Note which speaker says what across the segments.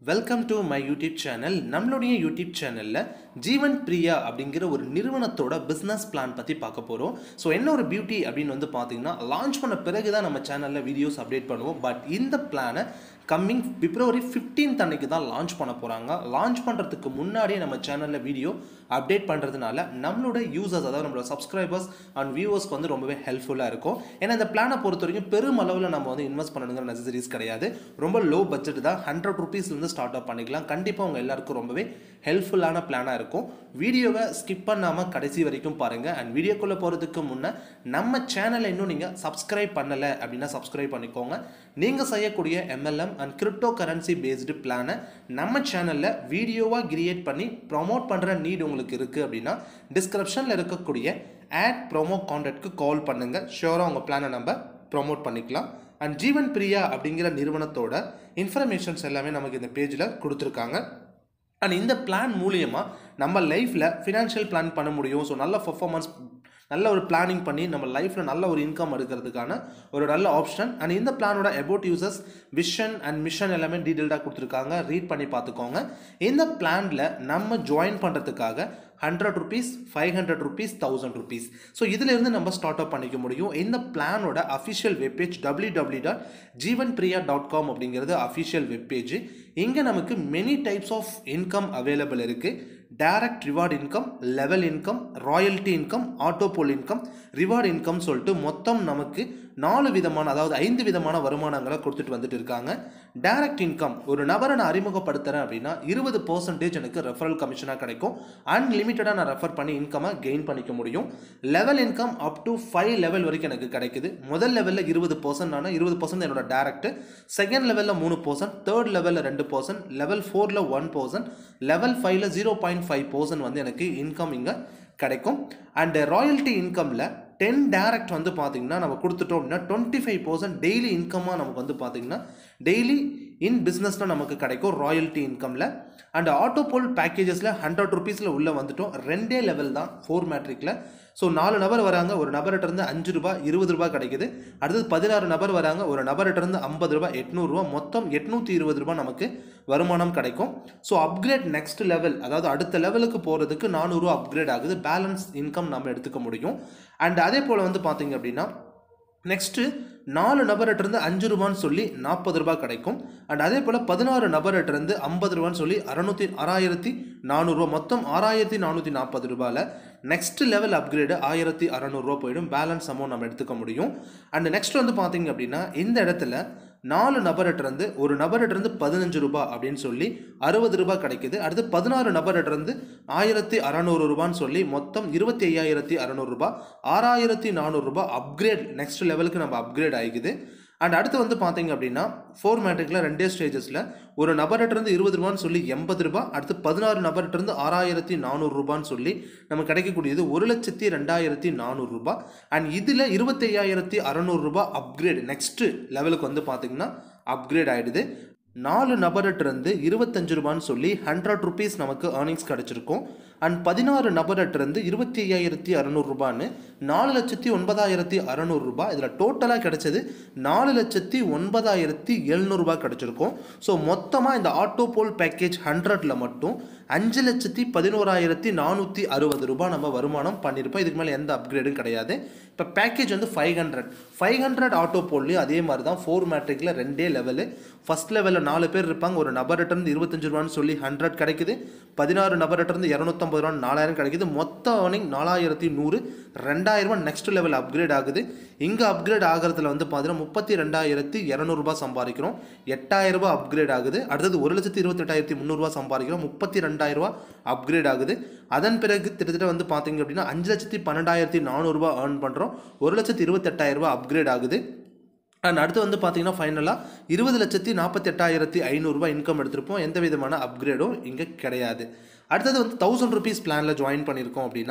Speaker 1: welcome to my YouTube channel நம்மளுடைய YouTube சேனலில் ஜீவன் பிரியா அப்படிங்கிற ஒரு நிறுவனத்தோட பிஸ்னஸ் பிளான் பற்றி பார்க்க போகிறோம் ஸோ என்ன ஒரு பியூட்டி அப்படின்னு வந்து பார்த்தீங்கன்னா லான்ச் பண்ண பிறகு தான் நம்ம சேனலில் வீடியோஸ் அப்டேட் பண்ணுவோம் பட் இந்த பிளானை கம்மிங் பிப்ரவரி 15th அன்னைக்கு தான் லான்ச் பண்ண போகிறாங்க லான்ச் பண்ணுறதுக்கு முன்னாடியே நம்ம சேனலில் வீடியோ அப்டேட் பண்ணுறதுனால நம்மளோட யூசர்ஸ் அதாவது நம்மளோட சப்ஸ்கிரைபர்ஸ் அண்ட் வியூவர்ஸ்க்கு வந்து ரொம்பவே ஹெல்ப்ஃபுல்லாக இருக்கும் ஏன்னா இந்த பிளானை பொறுத்த வரைக்கும் பெரும் அளவில் நம்ம வந்து இன்வெஸ்ட் பண்ணணுங்கிற நெசசரிஸ் கிடையாது ரொம்ப லோ பட்ஜெட் தான் ஹண்ட்ரட் ருபீஸ்லேருந்து ஸ்டார்ட் அப் பண்ணிக்கலாம் கண்டிப்பாக உங்கள் எல்லாருக்கும் ரொம்பவே ஹெல்ப்ஃபுல்லான பிளானாக இருக்கும் வீடியோவை ஸ்கிப் பண்ணாமல் கடைசி வரைக்கும் பாருங்கள் அண்ட் வீடியோக்குள்ளே போகிறதுக்கு முன்னே நம்ம சேனலை இன்னும் நீங்கள் சப்ஸ்கிரைப் பண்ணலை அப்படின்னா சப்ஸ்கிரைப் பண்ணிக்கோங்க நீங்கள் செய்யக்கூடிய MLM and cryptocurrency based பிளானை நம்ம சேனலில் வீடியோவாக கிரியேட் பண்ணி ப்ரொமோட் பண்ணுற நீட் உங்களுக்கு இருக்குது அப்படின்னா டிஸ்கிரிப்ஷனில் இருக்கக்கூடிய ஆட் ப்ரோமோ கான்டாக்ட்க்கு கால் பண்ணுங்கள் ஷியோராக உங்கள் பிளானை நம்ம ப்ரோமோட் பண்ணிக்கலாம் அண்ட் ஜீவன் பிரியா அப்படிங்கிற நிறுவனத்தோட இன்ஃபர்மேஷன்ஸ் எல்லாமே நமக்கு இந்த பேஜில் கொடுத்துருக்காங்க அண்ட் இந்த பிளான் மூலியமாக நம்ம லைஃப்பில் ஃபினான்ஷியல் பிளான் பண்ண முடியும் ஸோ நல்ல பர்ஃபார்மன்ஸ் நல்ல ஒரு பிளானிங் பண்ணி நம்ம லைஃப்பில் நல்ல ஒரு இன்கம் எடுக்கிறதுக்கான ஒரு நல்ல ஆப்ஷன் அண்ட் இந்த பிளானோட about users vision and mission எல்லாமே டீட்டெயில்டாக கொடுத்துருக்காங்க ரீட் பண்ணி பார்த்துக்கோங்க இந்த பிளானில் நம்ம ஜாயின் பண்ணுறதுக்காக hundred rupees five hundred rupees thousand rupees so இதிலிருந்து நம்ம ஸ்டார்ட் அப் பண்ணிக்க முடியும் இந்த பிளானோட official webpage W W dot Jeevan Priya dot com அப்படிங்கிறது அஃபிஷியல் வெப்பேஜ் இங்கே நமக்கு many types of income available இருக்குது direct reward income level income royalty income autopool income reward income சொல்லிட்டு மொத்தம் நமக்கு நாலு விதமான அதாவது ஐந்து விதமான வருமானங்களை கொடுத்துட்டு வந்துட்டு இருக்காங்க டைரக்ட் இன்கம் ஒரு நபரை நான் அறிமுகப்படுத்துகிறேன் அப்படின்னா இருபது பர்சன்டேஜ் எனக்கு ரெஃபரல் கமிஷனாக கிடைக்கும் அன்லிமிட்டடாக நான் ரெஃபர் பண்ணி இன்கமை கெயின் பண்ணிக்க முடியும் level income up to five level வரைக்கும் எனக்கு கிடைக்குது முதல் லெவலில் இருபது பர்சன்ட் ஆனால் இருபது பர்சன்ட் என்னோட டேரக்ட் செகண்ட் லெவலில் மூணு பர்சன்ட் தேர்ட் லெவலில் ரெண்டு பர்சன்ட் லெவல் ஃபோரில் ஒன் பர்சன்ட் லெவல் ஃபைவ்ல ஜீரோ பாயிண்ட் ஃபைவ் பர்சன்ட் வந்து எனக்கு இன்கம் இங்கே கிடைக்கும் அண்ட் ராயல்ட்டி இன்கமில் டென் டேரக்ட் வந்து பார்த்திங்கன்னா நம்ம கொடுத்துட்டோம் அப்படின்னா டுவெண்ட்டி ஃபைவ் பர்சன்ட் டெய்லி இன்கமாக நமக்கு வந்து பார்த்திங்கன்னா டெய்லி இன் பிஸ்னஸில் நமக்கு கிடைக்கும் ராயல்ட்டி இன்கமில் அண்ட் ஆட்டோபோல் பேக்கேஜஸில் ஹண்ட்ரட் ருபீஸில் உள்ளே வந்துட்டோம் ரெண்டே லெவல் தான் ஃபோர் மேட்ரிக்கில் ஸோ நாலு நபர் வராங்க ஒரு நபர்கிட்ட இருந்து அஞ்சு ரூபாய் இருபது ரூபாய் கிடைக்குது அடுத்தது பதினாறு நபர் வராங்க ஒரு நபர்கிட்ட இருந்து ஐம்பது ரூபாய் எட்நூறுரூவா மொத்தம் எட்நூற்றி இருபது ரூபாய் நமக்கு வருமானம் கிடைக்கும் ஸோ அப்கிரேட் நெக்ஸ்ட் லெவல் அதாவது அடுத்த லெவலுக்கு போகிறதுக்கு நானூறுரூவா அப்கிரேட் ஆகுது பேலன்ஸ் இன்கம் நம்ம எடுத்துக்க முடியும் அண்ட் அதே போல் வந்து பார்த்தீங்க அப்படின்னா நெக்ஸ்ட்டு நாலு நபர்கிட்டருந்து அஞ்சு ரூபான்னு சொல்லி நாற்பது ரூபாய் கிடைக்கும் அண்ட் அதே போல் பதினாறு நபர்கிட்டருந்து ஐம்பது ரூபான்னு சொல்லி அறநூற்றி ஆறாயிரத்தி நானூறுரூவா மொத்தம் ஆறாயிரத்தி நானூற்றி நாற்பது ரூபாயில் நெக்ஸ்ட் லெவல் அப்கிரேடு ஆயிரத்தி அறநூறுரூவா போயிடும் பேலன்ஸ் அமௌண்ட் நம்ம எடுத்துக்க முடியும் அண்ட் நெக்ஸ்ட் வந்து பார்த்தீங்க அப்படின்னா இந்த இடத்துல நாலு நபர்கிட்டருந்து ஒரு நபர்கிட்டருந்து பதினஞ்சு ரூபாய் அப்படின்னு சொல்லி அறுபது ரூபாய் கிடைக்குது அடுத்து பதினாறு நபர்கிட்டருந்து ஆயிரத்தி அறநூறு ரூபான்னு சொல்லி மொத்தம் இருபத்தி ஐயாயிரத்தி அறநூறு ரூபாய் ஆறாயிரத்தி நானூறுரூபா அப்கிரேட் நெக்ஸ்ட் லெவலுக்கு நம்ம அப்கிரேட் ஆகிக்குது அண்ட் அடுத்து வந்து பார்த்தீங்க அப்படின்னா ஃபோர் மேட்ரிக்கில் ரெண்டே ஸ்டேஜஸில் ஒரு நபர்கிட்டருந்து இருபது ரூபான்னு சொல்லி எண்பது ரூபாய் அடுத்து பதினாறு நபர்கிட்டருந்து ஆறாயிரத்தி நானூறு ரூபான்னு சொல்லி நமக்கு கிடைக்கக்கூடியது ஒரு லட்சத்தி ரெண்டாயிரத்தி நானூறுரூபா அண்ட் இதில் இருபத்தையாயிரத்தி அறநூறுரூபா அப்கிரேட் நெக்ஸ்ட்டு லெவலுக்கு வந்து பார்த்திங்கன்னா அப்கிரேட் ஆகிடுது நாலு நபர்கிட்டருந்து இருபத்தஞ்சு ரூபான்னு சொல்லி ஹண்ட்ரட் ருபீஸ் நமக்கு ஏர்னிங்ஸ் கிடச்சிருக்கும் அண்ட் பதினாறு நபர்கிட்டருந்து இருபத்தி ஐயாயிரத்தி அறநூறுபான்னு நாலு லட்சத்தி ஒன்பதாயிரத்தி அறநூறுபா இதில் டோட்டலாக கிடைச்சது நாலு லட்சத்தி ஒன்பதாயிரத்தி எழுநூறுபா கிடச்சிருக்கும் ஸோ மொத்தமாக இந்த ஆட்டோ போல் பேக்கேஜ் ஹண்ட்ரடில் மட்டும் அஞ்சு லட்சத்தி பதினோராயிரத்தி நானூற்றி அறுபது ரூபாய் நம்ம வருமானம் பண்ணியிருப்போம் இதுக்கு மேலே எந்த அப்கிரேடும் கிடையாது இப்போ பேக்கேஜ் வந்து ஃபைவ் ஹண்ட்ரட் ஃபைவ் ஹண்ட்ரட் ஆட்டோ போல்லையும் அதே மாதிரி தான் ஃபோர் மேட்ரிக்கில் ரெண்டே லெவலு ஃபஸ்ட் லெவலில் நாலு பேர் இருப்பாங்க ஒரு நபர்கிட்டருந்து இருபத்தஞ்சு ரூபான்னு சொல்லி ஹண்ட்ரட் கிடைக்குது பதினாறு நபர்கிட்டருந்து இரநூத்தம்பது ரூபா நாலாயிரம் கிடைக்குது மொத்த ஏர்னிங் நாலாயிரத்தி நூறு ரெண்டாயிரம் ரூபா நெக்ஸ்ட் லெவல் அப்கிரேட் ஆகுது இங்கே அப்கிரேட் ஆகிறதுல வந்து பார்த்தீங்கன்னா முப்பத்தி ரெண்டாயிரத்தி இரநூறுபா சம்பாதிக்கிறோம் எட்டாயிரம் ரூபாய் அப்கிரேட் ஆகுது அடுத்தது ஒரு லட்சத்தி இருபத்தெட்டாயிரத்தி முந்நூறுரூவா சம்பாதிக்கிறோம் முப்பத்தி ரெண்டாயிரரூவா அப்கிரேட் ஆகுது அதன் பிறகு கிட்டத்தட்ட வந்து பார்த்தீங்க அப்படின்னா அஞ்சு லட்சத்தி பன்னெண்டாயிரத்தி நானூறுரூவா ஏர்ன் பண்ணுறோம் ஒரு லட்சத்தி இருபத்தெட்டாயிரரூபா அப்கிரேட் ஆகுது அண்ட் அடுத்து வந்து பார்த்தீங்கன்னா ஃபைனலாக இருபது லட்சத்தி நாற்பத்தெட்டாயிரத்தி ஐநூறுரூவா இன்கம் எடுத்திருப்போம் எந்த விதமான அப்கிரேடும் இங்கே கிடையாது அடுத்தது வந்து தௌசண்ட் ருபீஸ் பிளானில் ஜாயின் பண்ணியிருக்கோம் அப்படின்னா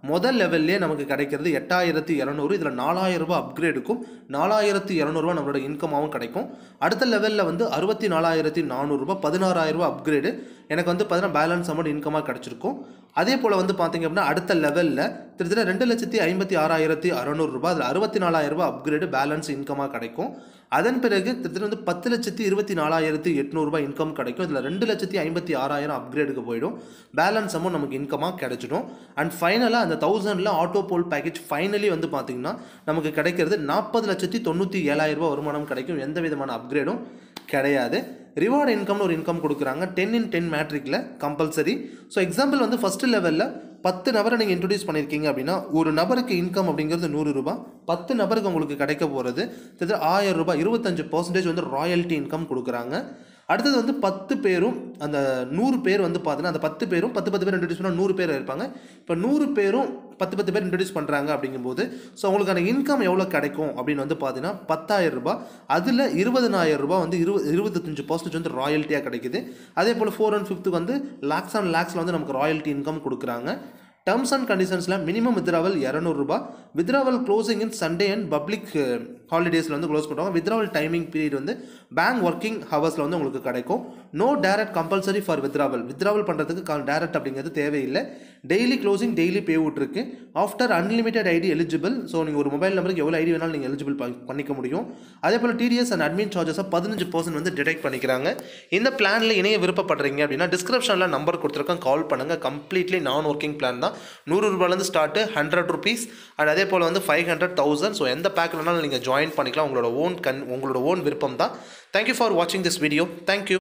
Speaker 1: முதல் லெவல்லே நமக்கு கிடைக்கிறது எட்டாயிரத்தி இரநூறு இதில் நாலாயிரம் ரூபாய் அப்கிரேடுக்கும் நாலாயிரத்தி இரநூறுவா நம்மளோட இன்கமாகவும் கிடைக்கும் அடுத்த லெவலில் வந்து அறுபத்தி நாலாயிரத்தி நானூறுரூபா பதினாறாயிரம் ரூபாய் அப்கிரேடு எனக்கு வந்து பார்த்தீங்கன்னா பேலன்ஸ் அமௌண்ட் இன்கமாக கிடச்சிருக்கும் அதே போல் வந்து பார்த்தீங்க அப்படின்னா அடுத்த லெவலில் கிட்டத்தட்ட ரெண்டு லட்சத்தி ஐம்பத்தி ஆறாயிரத்தி அறநூறுபா அதில் அறுபத்தி நாலாயிரம் ரூபாய் அப்கிரேடு பேலன்ஸ் இன்கமாக கிடைக்கும் அதன் பிறகு கிட்டத்தட்ட வந்து பத்து லட்சத்தி இருபத்தி நாலாயிரத்தி எட்நூறுபா இன்கம் கிடைக்கும் இதில் ரெண்டு லட்சத்தி ஐம்பத்தி ஆறாயிரம் அப்கிரேடுக்கு போயிடும் பேலன்ஸ் அமௌண்ட் நமக்கு இன்கமாக கிடைச்சிடும் அண்ட் ஃபைனலாக அந்த தௌசண்டில் ஆட்டோ போல் பேக்கேஜ் ஃபைனலி வந்து பார்த்திங்கன்னா நமக்கு கிடைக்கிறது நாற்பது லட்சத்தி தொண்ணூற்றி ஏழாயிரம் ரூபாய் வருமானம் கிடைக்கும் எந்த விதமான அப்கிரேடும் கிடையாது ரிவார்டு இன்கம்னு ஒரு இன்கம் கொடுக்குறாங்க டென் இன் டென் மேட்ரிக்கில் கம்பல்சரி ஸோ எக்ஸாம்பிள் வந்து ஃபஸ்ட்டு லெவலில் பத்து நபரை நீங்கள் இன்ட்ரடியூஸ் பண்ணியிருக்கீங்க அப்படின்னா ஒரு நபருக்கு இன்கம் அப்படிங்கிறது நூறு ரூபாய் பத்து நபருக்கு உங்களுக்கு கிடைக்க போகிறது கிட்டத்தட்ட ஆயிரம் ரூபாய் இருபத்தஞ்சு பர்சன்டேஜ் வந்து ராயல்ட்டி இன்கம் கொடுக்குறாங்க அடுத்தது வந்து பத்து பேரும் அந்த நூறு பேர் வந்து பார்த்தீங்கன்னா அந்த பத்து பேரும் பத்து பத்து பேர் இன்ட்ரடியூஸ் பண்ணால் நூறு பேர் இருப்பாங்க இப்போ நூறு பேரும் பத்து பத்து பேர் இன்ட்ரடியூஸ் பண்ணுறாங்க அப்படிங்கும்போது ஸோ அவங்களுக்கான இன்கம் எவ்வளோ கிடைக்கும் அப்படின்னு வந்து பார்த்தீங்கன்னா பத்தாயிரம் ரூபாய் அதில் இருபதனாயிரம் ரூபாய் வந்து இருபது இருபத்தஞ்சு பர்சன்டேஜ் வந்து ராயல்ட்டியாக கிடைக்குது அதே போல் ஃபோர் அண்ட் ஃபிஃப்த்துக்கு வந்து லேக்ஸ் அண்ட் லேக்ஸில் வந்து நமக்கு ராயல்ட்டி இன்கம் கொடுக்குறாங்க டர்ம்ஸ் அண்ட் கண்டிஷன்ஸில் மினிமம் வித்ராவல் இரநூறுபா withdrawal closing in Sunday and public ஹாலிடேஸில் வந்து க்ளோஸ் பண்ணுவாங்க வித்ராவல் டைமிங் பீரியட் வந்து பேங்க் ஒர்க்கிங் ஹவர்ஸில் வந்து உங்களுக்கு கிடைக்கும் no direct compulsory for withdrawal withdrawal பண்ணுறதுக்கு டேரக்ட் அப்படிங்கிறது தேவையில்லை daily closing daily pay out இருக்கு after unlimited ID eligible so நீங்கள் ஒரு மொபைல் நம்பருக்கு எவ்வளோ ஐடி வேணாலும் நீங்கள் எலிஜிபிள் பண்ணிக்க முடியும் அதே போல் டிடிஎஸ் அண்ட் அட்மின் சார்ஜஸை பதினஞ்சு பர்சன்ட் வந்து டிடெக்ட் பண்ணிக்கிறாங்க இந்த பிளானில் இணைய விருப்பப்படுறீங்க அப்படின்னா டிஸ்கிரிப்ஷனில் நம்பர் கொடுத்துருக்கேன் கால் பண்ணுங்கள் கம்ப்ளீட்லி நான் ஒர்க்கிங் பிளான் தான் நூறு ரூபாயிலேருந்து ஸ்டார்ட்டு ஹண்ட்ரட் ருபீஸ் அண்ட் அதே போல் வந்து ஃபைவ் ஹண்ட்ரட் தௌசண்ட் ஸோ எந்த பேக் வேணாலும் நீங்கள் ஜாயின் பண்ணிக்கலாம் உங்களோட ஓன் கன் உங்களோட ஓன் விருப்பம் தான் தேங்க்யூ ஃபார் வாட்சிங் திஸ் வீடியோ தேங்க்யூ